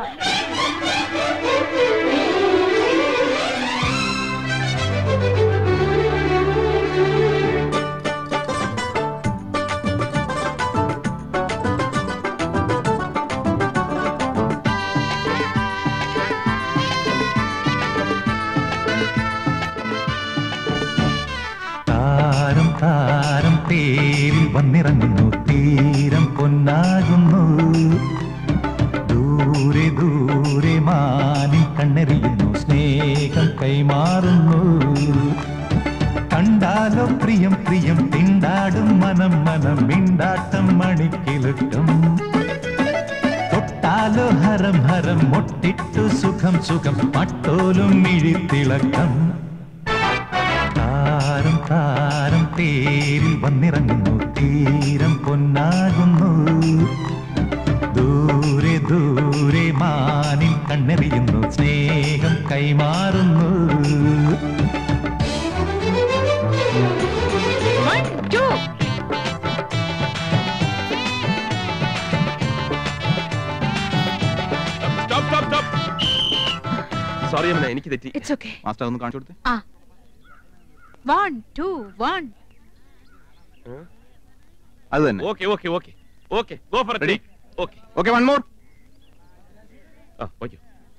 താരം താരം തേരിൽ വന്നിറങ്ങുന്നു തീരം പൊന്നാകുന്നു ദൂരെ ദൂരെ മാനിൽ കണ്ണെറിയുന്നു സ്നേഹം കൈമാറുന്നു കണ്ടാലോ പ്രിയം പ്രിയം തിണ്ടാടും മനം മനം മിണ്ടാട്ടം മണിക്കിലുക്കം തൊട്ടാലോ ഹരം ഹരം മൊട്ടിട്ടു സുഖം സുഖം മട്ടോലും മിഴിത്തിളക്കം താരം താരം തേരിൽ വന്നിറങ്ങുന്നു തീരം പൊന്നാകുന്നു ദൂരെ ദൂരെ മാനിൻ കണ്ണെറിയുന്നു സ്നേഹം കൈമാറുന്നു One, two. Stop stop stop sorry അമ്മ എനിക്ക് തെറ്റി It's okay. മാസ്റ്റർ ഒന്ന് കാണിച്ചു കൊടുത്തേ ആ One, two, one. അത് തന്നെ okay okay okay okay go for ready okay okay one more ആ ഓക്കെ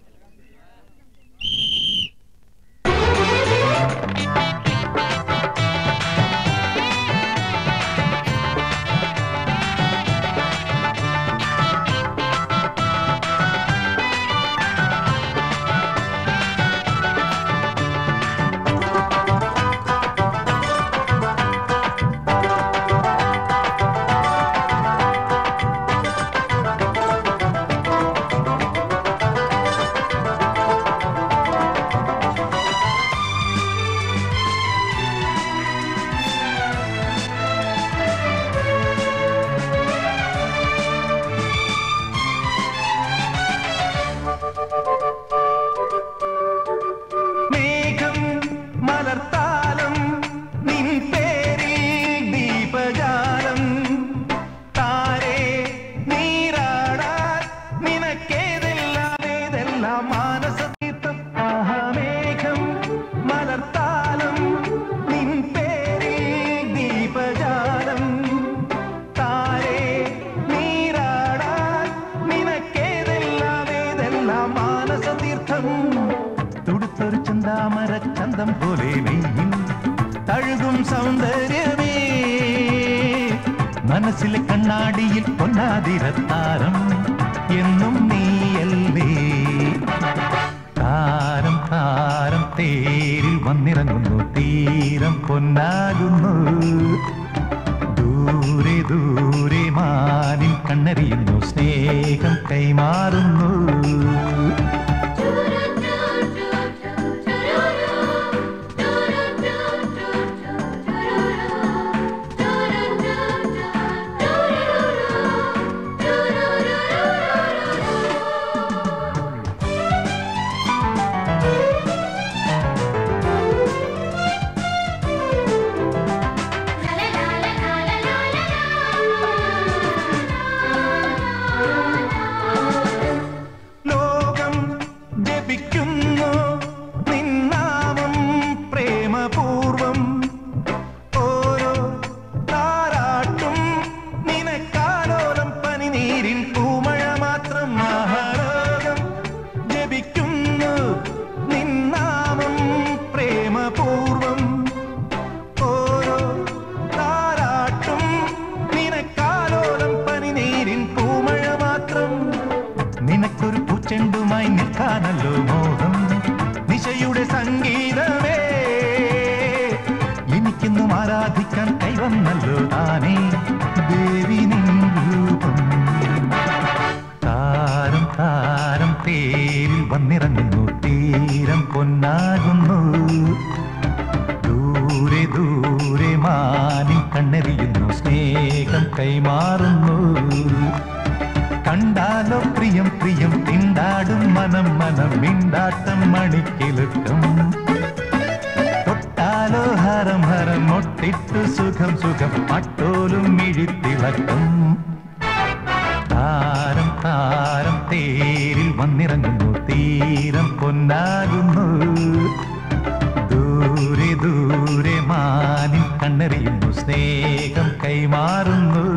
മേഘം മലർത്താലം നിൻ പേരിൽ ദീപജാലം താരേ നീരാടാൻ നിനക്കേതെല്ലാം ഏതെല്ലാം മാനസതീർത്ഥം ആഹാ മേഘം മലർത്താലം നിൻ പേരിൽ ദീപജാലം താരേ നീരാടാൻ നിനക്കേതെല്ലാം ഏതെല്ലാം മാനസതീർത്ഥം തുടുത്തൊരു ചന്താമര ചന്തം പോലെ നെയ്യും തഴുകും സൗന്ദര്യമേ മനസ്സിലെ കണ്ണാടിയിൽ പൊന്നാതിരത്താരം എന്നും നീയല്ലേ താരം താരം തേരിൽ വന്നിറങ്ങുന്നു തീരം പൊന്നാകുന്നു ദൂരെ ദൂരെ മാനിൽ കണ്ണറിയുന്നു സ്നേഹം കൈമാറുന്നു ലോകം ജപിക്കുന്നു നിന്നാമം പ്രേമപൂർവം ഓരോ താരാട്ടും നിനക്കാലോലം പനിനീരിൻ പൂമഴ മാത്രം മഹാലോകം ജപിക്കുന്നു നിന്നാമം പ്രേമപൂർവം ഓരോ താരാട്ടും നിനക്കാലോലം പനിനീരിൻ പൂമഴ മാത്രം നിനക്കൊരു പൂച്ചെണ്ടുമായി നിൽക്കാനല്ലോ മോഹം നിശയുടെ സംഗീതമേ എനിക്കിന്നും ആരാധിക്കാൻ കൈവന്നല്ലോ താനേ ദേവി നിൻ രൂപം താരം താരം തേരിൽ വന്നിറങ്ങുന്നു തീരം പൊന്നാകുന്നു ദൂരെ ദൂരെ മാനിൽ കണ്ണെറിയുന്നു സ്നേഹം കൈമാറുന്നു കണ്ടാലോ പ്രിയം പ്രിയം തിണ്ടാടും മനം മനം മിണ്ടാട്ടം മണിക്കിലുക്കം തൊട്ടാലോ ഹരം ഹരം മൊട്ടിട്ടു സുഖം സുഖം മട്ടോലും മിഴിത്തിളക്കം താരം താരം തേരിൽ വന്നിറങ്ങുന്നു തീരം പൊന്നാകുന്നു ദൂരെ ദൂരെ മാനിൻ കണ്ണെറിയുന്നു സ്നേഹം കൈമാറുന്നു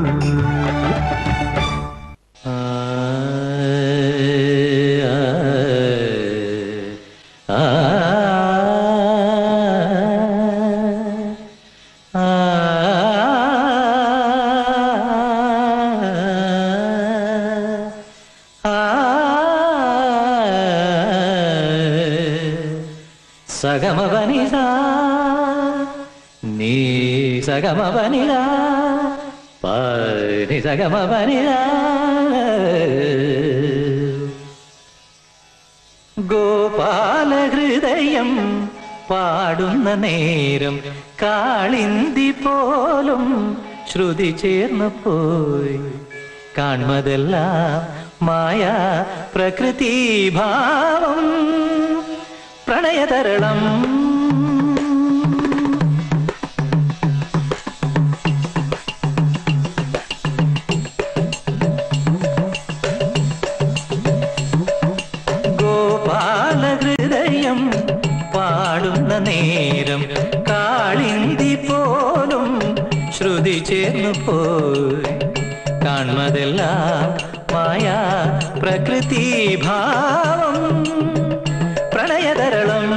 సగమ వనిదా నీ సగమ వనిదా పని సగమ వనిదా ഗോപാല ഹൃദയം പാടുന്ന നേരം കാളിന്തി പോലും ശ്രുതി ചേർന്നു പോയി കാൺമതെല്ലാം മായ പ്രകൃതി ഭാവം പ്രണയതരളം ഗോപാല ഹൃദയം പാടുന്ന നേരം കാളിന്തി പോലും ശ്രുതി ചേർന്നു പോയി കാൺമതെല്ലാം മായ പ്രകൃതി ഭാവം പ്രണയതരളം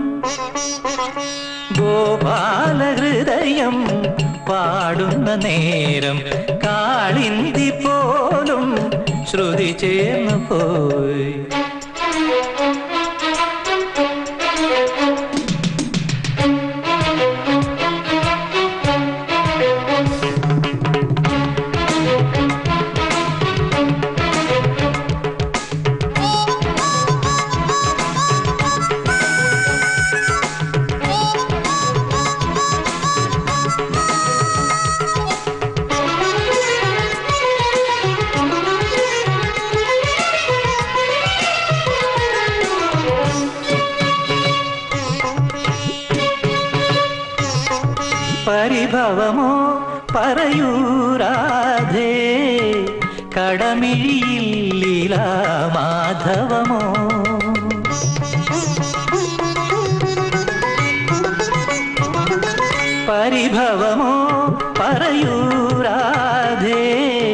ഗോപാല ഹൃദയം പാടുന്ന നേരം കാളിന്തി പോലും ശ്രുതി ചേർന്നു പോയി പരിഭവമോ പറയൂരാധേ കടമിഴിയില്ല മാധവമോ പരിഭവമോ പറയൂരാധേ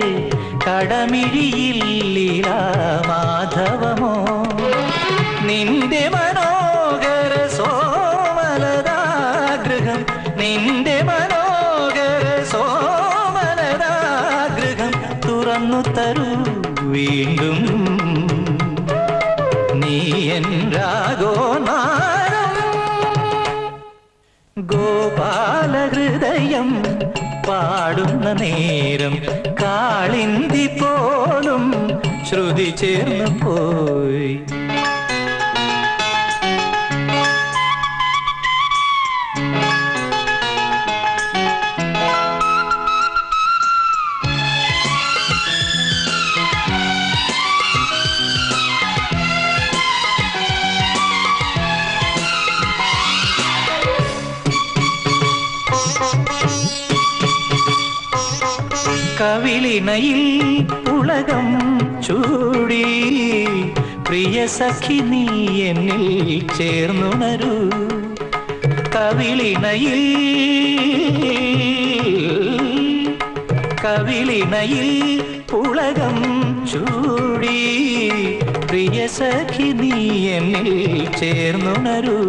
കടമിഴിയില്ല മാധവമോ നിന്റെ മനോഹര സോമലതാഗ്രഹം നിന്റെ മനോഹര സോമലതാഗ്രഹം തുറന്നു തരൂ വീണ്ടും നീ എൻ രാഗോ നാരം ഗോപാല ഹൃദയം പാടുന്ന നേരം കാളിന്തി പോലും ശ്രുതി ചേർന്നു പോയി കവിളിണയിൽ ഉലകം ചൂടി പ്രിയ സഖി നീ എന്നിൽ ചേർന്നുണരൂ കവിളിണയിൽ കവിളിണയിൽ ഉലകം ചൂടി പ്രിയ സഖി നീ എന്നിൽ ചേർന്നുണരൂ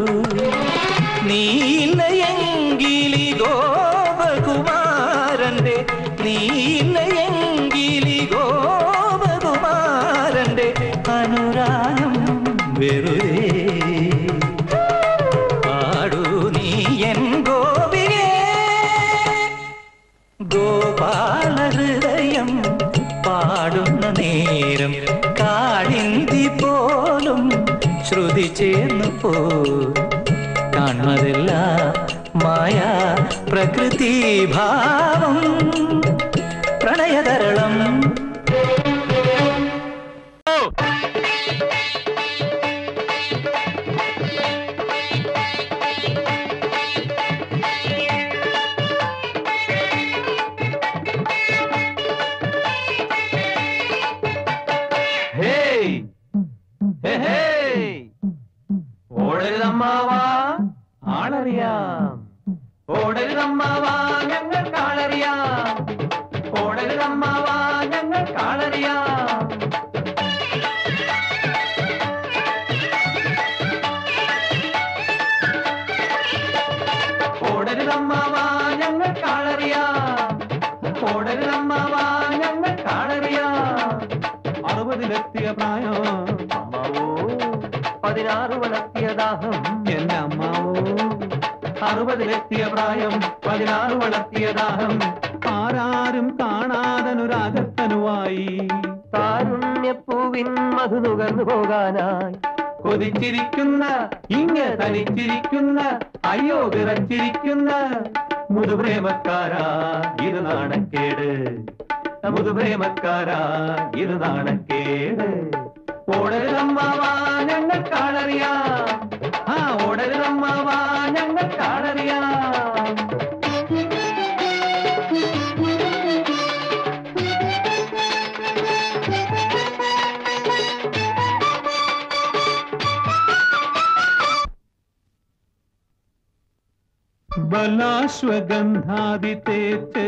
നീലയെങ്കിലി ഗോപകുമാരന്റെ നീലയെങ്കിലി ഗോപകുമാരന്റെ അനുരാഗം വെറുതെ പാടൂ നീ എൻ ഗോപികേ ഗോപാല ഹൃദയം പാടുന്ന നേരം കാളിന്തി പോലും ശ്രുതി ചേർന്നു പോ കാണുന്നതല്ല മായ പ്രകൃതി ഭാവം പ്രണയതരളം ഓടരുതമ്മാവാ ആളറിയാം ഓടരുതമ്മാവാ ഞങ്ങൾ കാളറിയാം ഓടരുതമ്മാവാ ഞങ്ങൾ കാളറിയാം ഓടരുതമ്മാവാ ഞങ്ങൾ കാളറിയാം ഓടരുതമ്മാവാ ഞങ്ങൾ കാളറിയാം അറുപതിലെത്തിയ പ്രായം അമ്മാവോ പതിനാറ് വളർത്തിയ ദാഹം എന്റെ അമ്മാവോ അറുപതിലെത്തിയ പ്രായം പതിനാറ് വളർത്തിയ ദാഹം ആരാരും കാണാതനുരാഗത്തനുവായി താരുണ്യപ്പൂവിൻ മധു നുകർന്നു പോകാനായി കൊതിച്ചിരിക്കുന്ന ഇങ്ങ് തനിച്ചിരിക്കുന്ന അയ്യോ വിറച്ചിരിക്കുന്ന മുതുപ്രേമക്കാരാ ഇത് നാണക്കേട് മുതുപ്രേമക്കാരാ ഇത് നാണക്കേട് ഓടരുതമ്മാവാ ഞങ്ങൾ കാണറിയാം ആ ഓടരുതമ്മാവാ ഞങ്ങൾ കാണറിയാം ബലാശ്വഗന്ധാതി തേച്ച്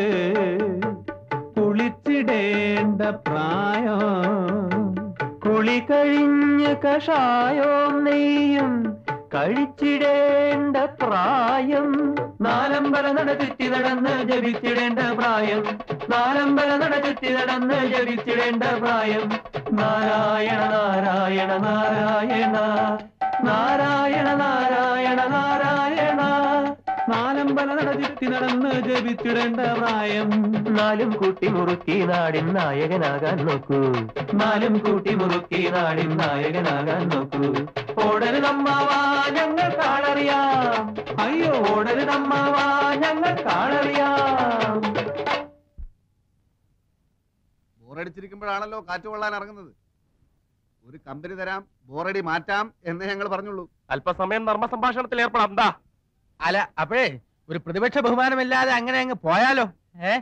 കുളിച്ചിടേണ്ട പ്രായം കുളി കഴിഞ്ഞ് കഷായോം നെയ്യും കഴിച്ചിടേണ്ട പ്രായം നാലമ്പല നട ചുറ്റി നടന്ന് ജപിച്ചിടേണ്ട പ്രായം നാലമ്പല നട ചുറ്റി നടന്ന് ജപിച്ചിടേണ്ട പ്രായം നാരായണ നാരായണ നാരായണ നാരായണ നാരായണ നാരായണ നാലമ്പല നട ചുറ്റി നടന്ന് ജപിച്ചിടേണ്ട പ്രായം നാലും കൂട്ടി മുറുക്കി നാടിൻ നായകനാകാൻ നോക്കൂ നാലും കൂട്ടി മുറുക്കി നാടിൻ നായകനാകാൻ നോക്കൂ ഓടരുതമ്മാവാ ഞങ്ങൾ കാണറിയാം അയ്യോ ഓടരുതമ്മാവാ ഞങ്ങൾ കാണറിയാം ബോറടിച്ചിരിക്കുമ്പോഴാണല്ലോ കാറ്റ് കൊള്ളാൻ ഇറങ്ങുന്നത് ഒരു കമ്പനി തരാം ബോറടി മാറ്റാം എന്നേ ഞങ്ങൾ പറഞ്ഞുള്ളൂ അല്പസമയം നർമ്മ സംഭാഷണത്തിൽ ഏർപ്പെടാം എന്താ അല്ല അപ്പോഴേ ഒരു പ്രതിപക്ഷ ബഹുമാനമില്ലാതെ അങ്ങനെ അങ്ങ് പോയാലോ ഏ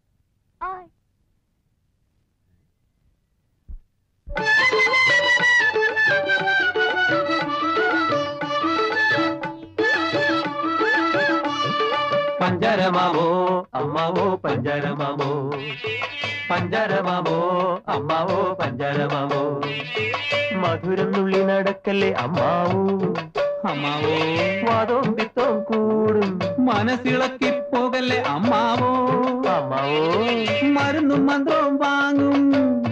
പഞ്ചരമാമോ അമ്മാവോ പഞ്ചരമാമോ പഞ്ചരമാമോ അമ്മാവോ പഞ്ചരമാമോ മധുരം നുള്ളി നടക്കല്ലേ അമ്മാവോ അമ്മാവോ വാദവും പിത്തവും കൂടും മനസ്സിളക്കി പോകല്ലേ അമ്മാവോ അമ്മാവോ മരുന്നും മന്ത്രവും വാങ്ങും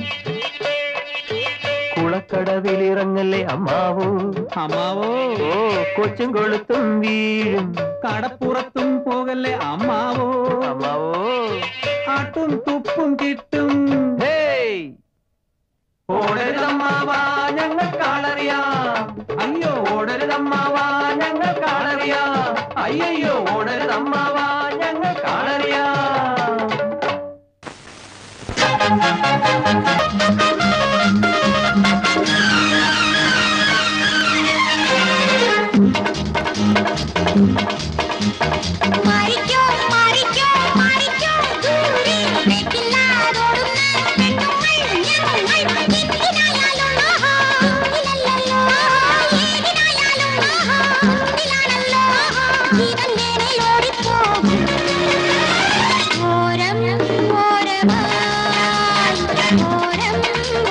കുളക്കടവിലിറങ്ങല്ലേ അമ്മാവോ അമ്മാവോ ഓ കൊച്ചും കൊളുത്തും വീഴും കടപ്പുറത്തും പോകല്ലേ അമ്മാവോ അമ്മാവോ ആട്ടും തുപ്പും കിട്ടും ഹേയ് ഓടരുതമ്മാവാ ഞങ്ങൾ കാണറിയാം അയ്യോ ഓടരുതമ്മാവാ ഞങ്ങൾ കാണറിയാം അയ്യോ ഓടരുതമ്മാവാ ഞങ്ങൾ കാണറിയാം മാറിക്കോ മാറിക്കോ മാറിക്കോ ദൂരെ വെട്ടില്ലാതോടുന്ന പെണ്ണുങ്ങൾ ഞങ്ങൾ എന്തിനായാലും ആഹാ ഇല്ലല്ലോ ഏതിനായാലും ആഹാ മുന്നിലാണല്ലോ ഇതങ്ങനെ ഓടിപ്പോകും ഓരം ഓരമായി ഓരം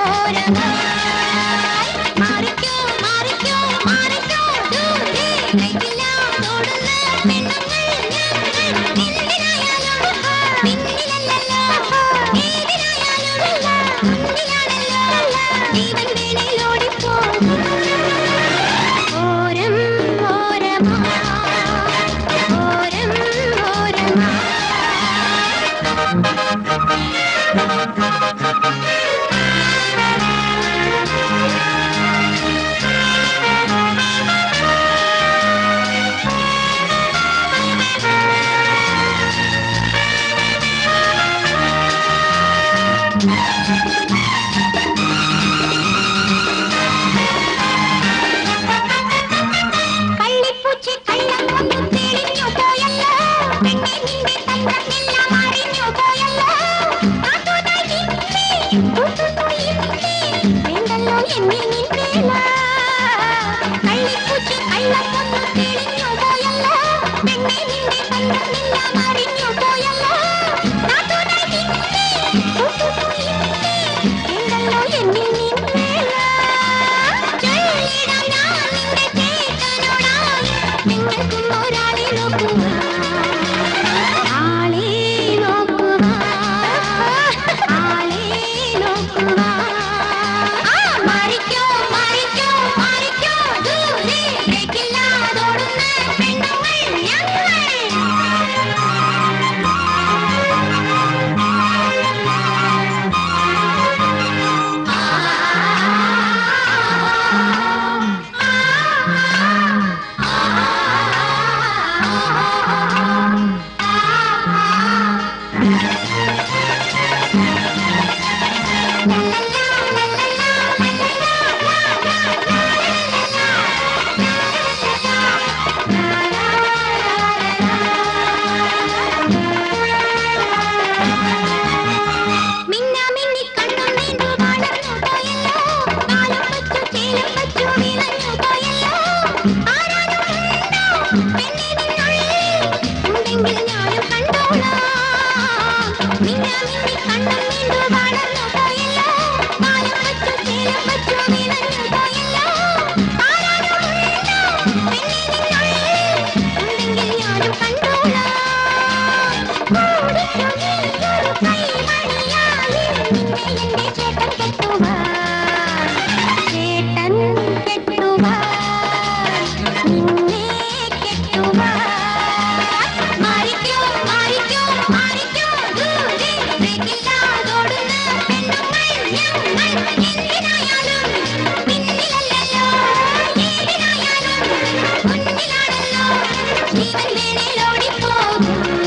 ചേലം വച്ചു വിളഞ്ഞു പോയല്ലോ ആരാനും ഉണ്ടോ പെണ്ണേ നിന്നുള്ളിൽ ഉണ്ടെങ്കിൽ ഞാനും കണ്ടോളാം മിന്ന മിന്നി കണ്ണും നീണ്ടു വളർന്നു പോയല്ലോ മായം വച്ചു ചേലം വച്ചു വിളഞ്ഞു പോയല്ലോ ആരാനും ഉണ്ടോ പെണ്ണേ നിന്നുള്ളിൽ ഉണ്ടെങ്കിൽ ഞാനും കണ്ടോളാം കൂടിക്കു നീയൊരു കൈമണിയായി നിന്നെ എന്റെ ചേട്ടൻ കെട്ടുവാൻ ചേട്ടൻ കെട്ടുവാൻ നിന്നെ കെട്ടുവാൻ മാറിക്കോ മാറിക്കോ മാറിക്കോ ദൂരെ ബ്രേക്കില്ലാതോടുന്ന പെണ്ണുങ്ങൾ ഞങ്ങൾ എന്തിനായാലും പിന്നിലല്ലല്ലോ ഏതിനായാലും മുന്നിലാണല്ലോ ജീവൻ വേണേലോടിപ്പോകും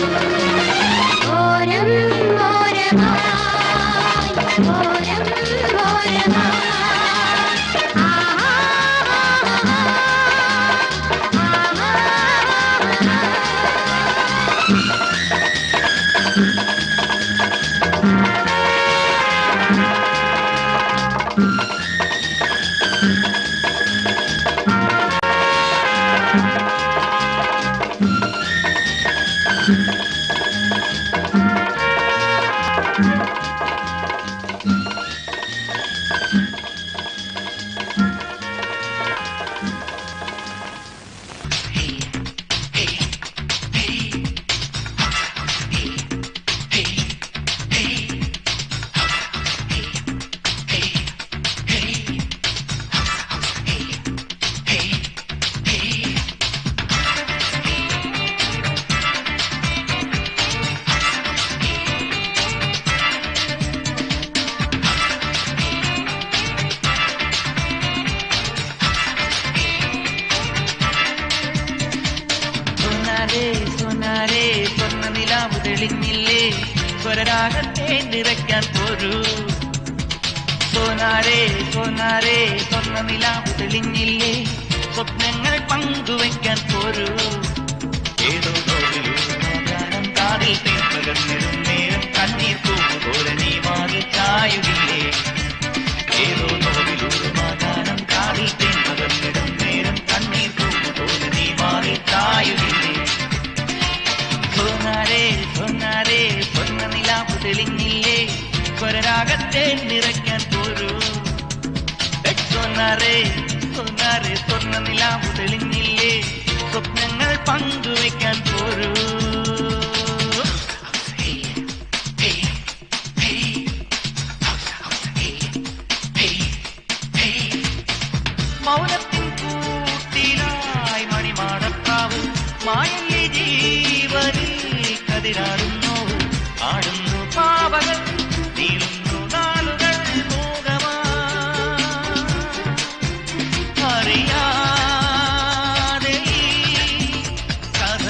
ഓരം ഓരമായി ഓരം ഓരമായി സോനാരേ സോനാരേ സ്വർണ്ണ നിലാവ് തെളിഞ്ഞില്ലേ സ്വരരാഗത്തെ നിറയ്ക്കാൻ പോരൂ സോനാരേ സോനാരേ സ്വർണ്ണ നിലാവ് തെളിഞ്ഞില്ലേ സ്വപ്നങ്ങൾ പങ്കുവയ്ക്കാൻ പോരൂ ഏതോ ഗാനം കാതിൽ തേപ്പകർന്നിടും നേരം കണ്ണീർ പൂവ് പോലെ നീ മാറി ചായുകില്ലേ ഏതോ നോവിലൂറുമാകാനം കാതിൽ തേപ്പകർന്നിടും നേരം കണ്ണീർ പൂവ് പോലെ നീ മാറി ചായുകില്ലേ സോനാരേ സോനാരേ സ്വർണ്ണ നിലാവ് തെളിഞ്ഞില്ലേ സ്വരരാഗത്തെ നിറയ്ക്കാൻ പോരൂ സോനാരേ സോനാരേ സ്വർണ്ണ നിലാവ് തെളിഞ്ഞില്ലേ സ്വപ്നങ്ങൾ പങ്കുവയ്ക്കാൻ പോരൂ മൗനത്തിൻ കൂട്ടിലായി മണിമാടത്താവ് മായല്ലേ ജീവനിൽ കതിരാടുന്നു ആടുന്നു പാവകൾ നീളുന്നു നാളുകൾ മൂകമാ അറിയാതെ ഈ കഥ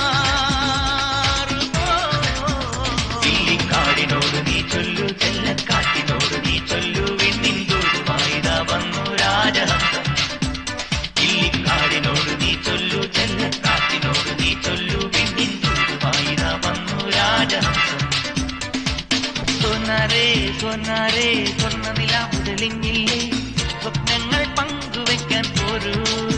മാറുമോ ഇല്ലിക്കാടിനോട് നീ ചൊല്ലു ചെല്ലക്കാട്ടിനോട് നീ ചൊല്ലു വിണ്ണിന്തൂരുമായിതാ വന്നു രാജഹംസം ഇല്ലിക്കാടിനോട് നീ ചൊല്ലു ചെല്ലക്കാട്ടിനോട് നീ ചൊല്ലു വിണ്ണിന്തൂരുമായിതാ വന്നു രാജഹംസം സോനാരേ സോനാരേ സ്വർണ്ണ നിലാവ് തെളിഞ്ഞില്ലേ സ്വപ്നങ്ങൾ പങ്കുവയ്ക്കാൻ പോരൂ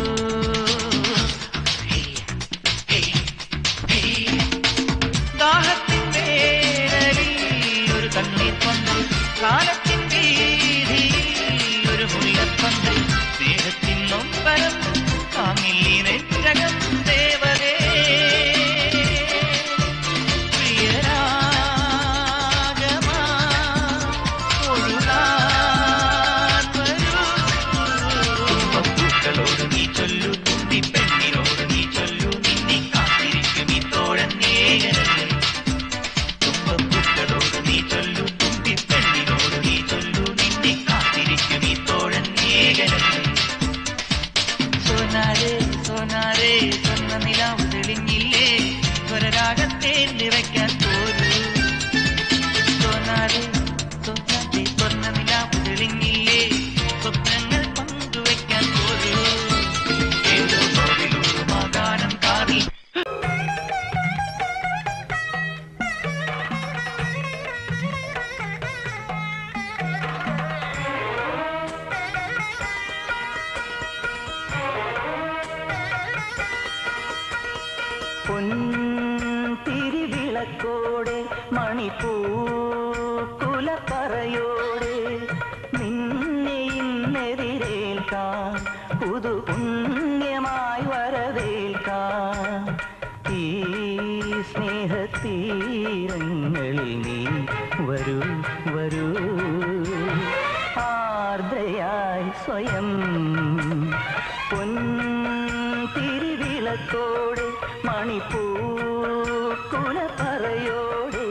ദാഹത്തിൻ വേനലിൽ ഒരു കണ്ണീർ പന്തൽ കാലത്തിൻ വീതിയിൽ ഒരു മുല്ലപ്പന്തൽ സ്നേഹത്തിൻ നൊമ്പരം കാമില്ലി നെറ്റകം ദേവതേ പ്രിയരാഗമാ ഒഴുകാൻ വരൂ പൂക്കളോട് നീ ചൊല്ലു തുമ്പി പെണ്ണിനോട് നീ ചൊല്ലു നിന്നെ കാത്തിരിക്കും ഈ തോഴൻ ഏകനല്ലേ തുമ്പപ്പൂക്കളോട് നീ ചൊല്ലു തുമ്പി പെണ്ണിനോട് നീ ചൊല്ലു നിന്നെ കാത്തിരിക്കും ഈ തോഴൻ ഏകനല്ലേ പൊൻതിരിവിളക്കോടെ മണിപ്പൂക്കുലപ്പറയോടെ നിന്നെ ഇന്നെതിരേൽക്കാൻ പുതു പുണ്യമായി വരവേൽക്കാൻ ഈ സ്നേഹത്തീരങ്ങളിൽ നീ വരൂ വരൂ ആർദ്രയായി സ്വയം പൊൻതിരിവിളക്കോടെ മണിപ്പൂക്കുലപ്പറയോടെ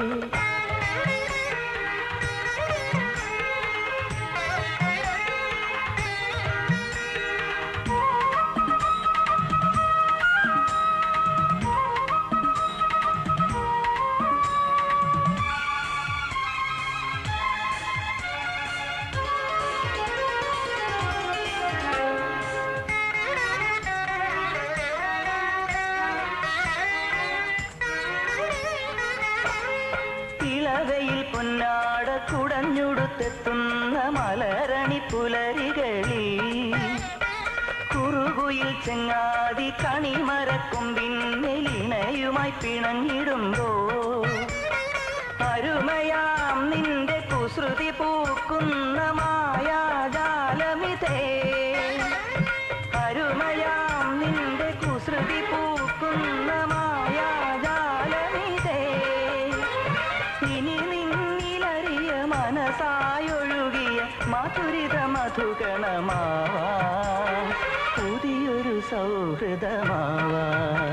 ഇളവയിൽ പൊന്നാട കുടഞ്ഞുടുത്തെത്തുന്ന മലരണി പുലരികളിൽ കുറുകുയിൽ ചെങ്ങാതി കണിമരക്കൊമ്പിൻ നെലിണയുമായി പിണങ്ങിടുമ്പോ അരുമയാം നിന്റെ കുസൃതി പൂക്കുന്ന മായാജാലമിതേ അരുമയാം നിന്റെ കുസൃതി പൂക്കുന്ന മായാജാലമിതേ ഇനി നിന്നിലറിയ മനസായൊഴുകിയ മധുരിത മധുഗണമാവാ പുതിയൊരു സൗഹൃദമാവാ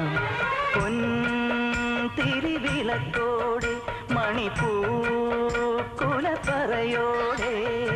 പൊൻതിരിവിളക്കോടെ മണിപ്പൂക്കുലപ്പറയോടെ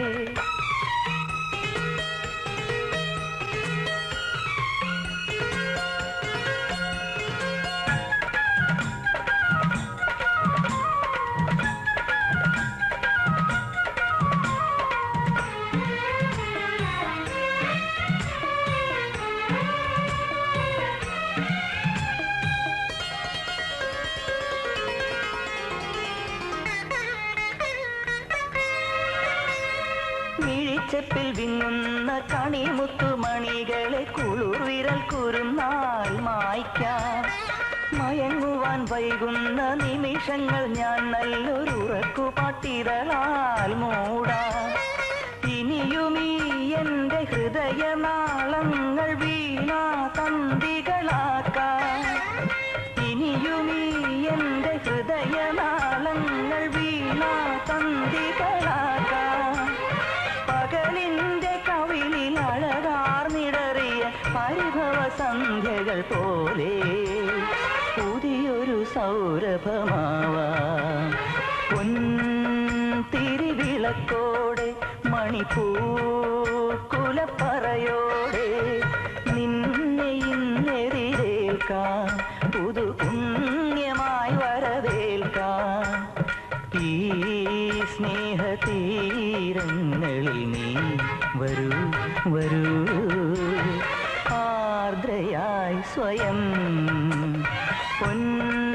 മിഴിച്ചെപ്പിൽ വിങ്ങുന്ന കണിമുത്തുമണികളെ കുളിർവിരൽ കുരുന്നാൽ മായ്ക്കാം മയങ്ങുവാൻ വൈകുന്ന നിമിഷങ്ങൾ ഞാൻ നല്ലൊരു ഉറക്കുപാട്ടിരളാൽ മൂടാം ഇനിയുമീ എന്റെ ഹൃദയനാളങ്ങൾ വീണാ തന്തികളാക്കാം ഇനിയുമീ എന്റെ ഹൃദയനാളങ്ങൾ വീണാ തന്തികളാക്കാം പകലിന്റെ കവിളിൽ അഴകാർന്നിടറിയ പരിഭവ സന്ധ്യകൾ പോലെ പുതിയൊരു സൗരഭമാവാം പൊൻതിരിവിളക്കോടെ മണിപ്പൂക്കുലപ്പറയോടെ നിന്നെ ഇന്നെതിരേൽക്കാൻ പുതു പുണ്യമായി വരവേൽക്കാൻ ഈ സ്നേഹതീരങ്ങളിൽ നീ വരൂ വരൂ ആർദ്രയായി സ്വയം പൊൻ